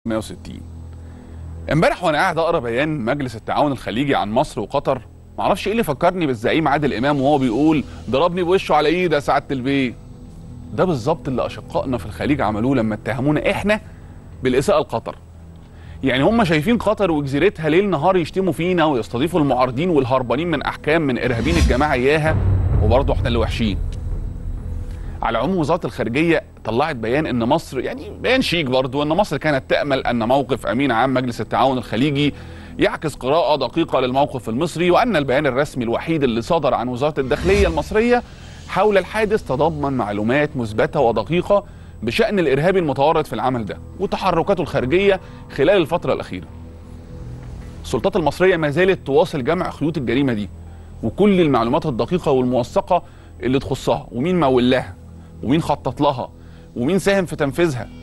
160 امبارح وانا قاعد اقرا بيان مجلس التعاون الخليجي عن مصر وقطر معرفش ايه اللي فكرني بالزعيم عادل امام وهو بيقول ضربني بوشه على ايدي يا سعاده البيه ده بالظبط اللي اشقائنا في الخليج عملوه لما اتهمونا احنا بالاساءه لقطر يعني هم شايفين قطر وجزيرتها ليل نهار يشتموا فينا ويستضيفوا المعارضين والهربانين من احكام من ارهابيين الجماعه اياها وبرضه احنا اللي وحشين على العموم وزاره الخارجيه طلعت بيان ان مصر يعني بيان شيك برضه ان مصر كانت تامل ان موقف امين عام مجلس التعاون الخليجي يعكس قراءه دقيقه للموقف المصري وان البيان الرسمي الوحيد اللي صدر عن وزاره الداخليه المصريه حول الحادث تضمن معلومات مثبته ودقيقه بشان الارهابي المتورط في العمل ده وتحركاته الخارجيه خلال الفتره الاخيره. السلطات المصريه ما زالت تواصل جمع خيوط الجريمه دي وكل المعلومات الدقيقه والموثقه اللي تخصها ومين مول لها ومين خطط لها ومين ساهم في تنفيذها